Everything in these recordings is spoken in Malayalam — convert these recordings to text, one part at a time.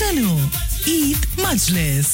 Sano Eid Majlis.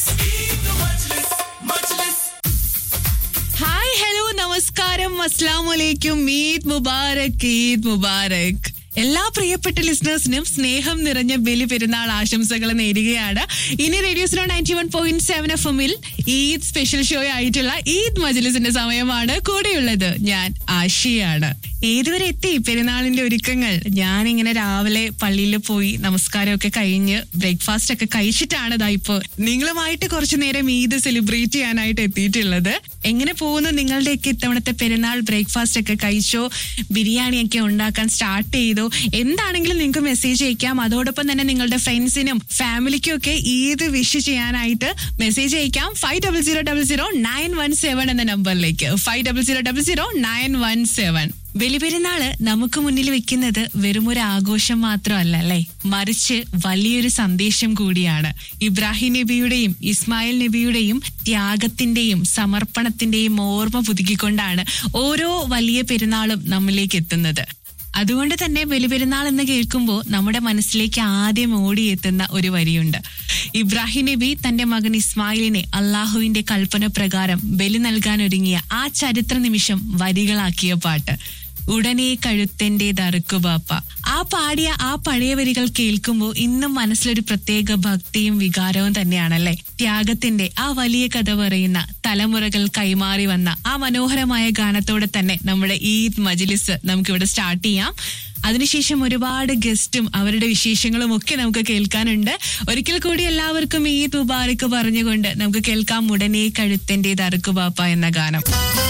Hi hello നമസ്കാരം അസ്ലാം വലൈക്കും ഈദ് മുബാറക് ഈദ് മുബാറക് എല്ലാ പ്രിയപ്പെട്ട ലിസണേഴ്സിനും സ്നേഹം നിറഞ്ഞ ബലി പെരുന്നാൾ ആശംസകൾ നേരുകയാണ് ഇനി റേഡിയോസിനോ ninety one point seven F എമ്മിൽ ഈദ് സ്പെഷ്യൽ ഷോ ആയിട്ടുള്ള ഈദ് മജ്ലിസിന്റെ സമയമാണ് കൂടെയുള്ളത് ഞാൻ ആഷിയാണ് ഏതുവരെ എത്തി പെരുന്നാളിന്റെ ഒരുക്കങ്ങൾ ഞാൻ ഇങ്ങനെ രാവിലെ പള്ളിയിൽ പോയി നമസ്കാരമൊക്കെ കഴിഞ്ഞ് ബ്രേക്ക്ഫാസ്റ്റ് ഒക്കെ കഴിച്ചിട്ടാണ് ഇതാ ഇപ്പോ നിങ്ങളുമായിട്ട് കുറച്ചു നേരം ഈദ് സെലിബ്രേറ്റ് ചെയ്യാനായിട്ട് എത്തിയിട്ടുള്ളത് എങ്ങനെ പോകുന്നു നിങ്ങളുടെയൊക്കെ ഇത്തവണത്തെ പെരുന്നാൾ ബ്രേക്ക്ഫാസ്റ്റ് ഒക്കെ കഴിച്ചോ ബിരിയാണി ഒക്കെ ഉണ്ടാക്കാൻ സ്റ്റാർട്ട് ചെയ്തോ എന്താണെങ്കിലും നിങ്ങൾക്ക് മെസ്സേജ് അയക്കാം അതോടൊപ്പം തന്നെ നിങ്ങളുടെ ഫ്രണ്ട്സിനും ഫാമിലിക്കും ഒക്കെ ഈദ് വിഷ് ചെയ്യാനായിട്ട് മെസ്സേജ് അയക്കാം five double zero double zero nine one seven എന്ന നമ്പറിലേക്ക് five double zero double zero nine one seven ബലിപെരുന്നാള് നമുക്ക് മുന്നിൽ വെക്കുന്നത് വെറുമൊരു ആഘോഷം മാത്രമല്ല അല്ലേ മറിച്ച് വലിയൊരു സന്ദേശം കൂടിയാണ് ഇബ്രാഹിം നബിയുടെയും ഇസ്മായിൽ നബിയുടെയും ത്യാഗത്തിന്റെയും സമർപ്പണത്തിന്റെയും ഓർമ്മ പുതുക്കിക്കൊണ്ടാണ് ഓരോ വലിയ പെരുന്നാളും നമ്മിലേക്ക് എത്തുന്നത് അതുകൊണ്ട് തന്നെ ബലിപെരുന്നാൾ എന്ന് കേൾക്കുമ്പോൾ നമ്മുടെ മനസ്സിലേക്ക് ആദ്യം ഓടിയെത്തുന്ന ഒരു വരിയുണ്ട് ഇബ്രാഹിം നബി തന്റെ മകൻ ഇസ്മായിലിനെ അള്ളാഹുവിന്റെ കൽപ്പന പ്രകാരം ബലി നൽകാൻ ഒരുങ്ങിയ ആ ചരിത്ര നിമിഷം വരികളാക്കിയ പാട്ട് ഉടനെ കഴുത്തന്റെ ദറുക്കുബാപ്പ ആ പാടിയ ആ പഴയ വരികൾ കേൾക്കുമ്പോൾ ഇന്നും മനസ്സിലൊരു പ്രത്യേക ഭക്തിയും വികാരവും തന്നെയാണല്ലേ ത്യാഗത്തിന്റെ ആ വലിയ കഥ പറയുന്ന തലമുറകൾ കൈമാറി വന്ന ആ മനോഹരമായ ഗാനത്തോടെ തന്നെ നമ്മുടെ ഈദ് മജ്ലിസ് നമുക്കിവിടെ സ്റ്റാർട്ട് ചെയ്യാം അതിനുശേഷം ഒരുപാട് ഗസ്റ്റും അവരുടെ വിശേഷങ്ങളും ഒക്കെ നമുക്ക് കേൾക്കാനുണ്ട് ഒരിക്കൽ കൂടി എല്ലാവർക്കും ഈദ് മുബാറക്ക് പറഞ്ഞുകൊണ്ട് നമുക്ക് കേൾക്കാം ഉടനെ കഴുത്തന്റെ ദറുക്കുബാപ്പ എന്ന ഗാനം